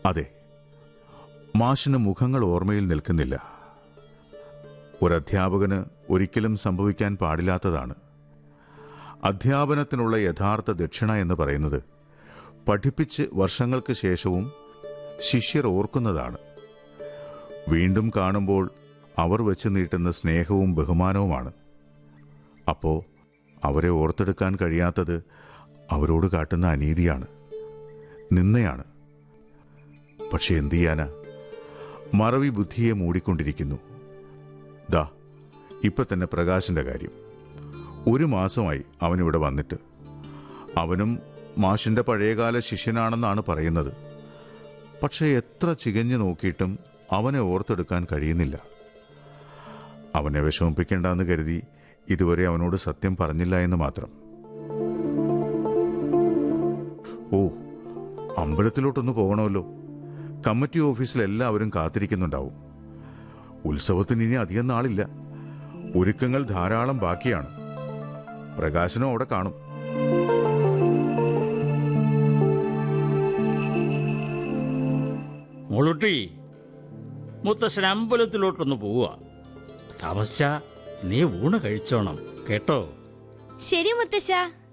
അതെ മാഷിന് മുഖങ്ങൾ ഓർമ്മയിൽ നിൽക്കുന്നില്ല ഒരധ്യാപകന് ഒരിക്കലും സംഭവിക്കാൻ പാടില്ലാത്തതാണ് അധ്യാപനത്തിനുള്ള യഥാർത്ഥ ദക്ഷിണ എന്ന് പറയുന്നത് പഠിപ്പിച്ച് വർഷങ്ങൾക്ക് ശേഷവും ശിഷ്യർ ഓർക്കുന്നതാണ് വീണ്ടും കാണുമ്പോൾ അവർ വെച്ച് നീട്ടുന്ന സ്നേഹവും ബഹുമാനവുമാണ് അപ്പോ അവരെ ഓർത്തെടുക്കാൻ കഴിയാത്തത് അവരോട് കാട്ടുന്ന അനീതിയാണ് നിന്നയാണ് പക്ഷെ എന്തു ചെയ്യാനാ മറവി ബുദ്ധിയെ മൂടിക്കൊണ്ടിരിക്കുന്നു ദാ ഇപ്പൊ തന്നെ പ്രകാശിന്റെ കാര്യം ഒരു മാസമായി അവനിവിടെ വന്നിട്ട് അവനും മാഷിന്റെ പഴയകാല ശിഷ്യനാണെന്നാണ് പറയുന്നത് പക്ഷെ എത്ര ചികഞ്ഞു നോക്കിയിട്ടും അവനെ ഓർത്തെടുക്കാൻ കഴിയുന്നില്ല അവനെ വിഷമിപ്പിക്കേണ്ടെന്ന് കരുതി ഇതുവരെ അവനോട് സത്യം പറഞ്ഞില്ല എന്ന് മാത്രം ഓ അമ്പലത്തിലോട്ടൊന്ന് പോകണമല്ലോ കമ്മിറ്റി ഓഫീസിൽ എല്ലാവരും കാത്തിരിക്കുന്നുണ്ടാവും ഉത്സവത്തിന് ഇനി അധികം നാളില്ല ഒരുക്കങ്ങൾ ധാരാളം ബാക്കിയാണ് പ്രകാശനം അവിടെ കാണും മോളുട്ടി മുത്തശ്ശൻ അമ്പലത്തിലോട്ടൊന്ന് പോവുക താമസിച്ച നീ ഊണ് കഴിച്ചോണം കേട്ടോ ശരി മുത്തശ്ശ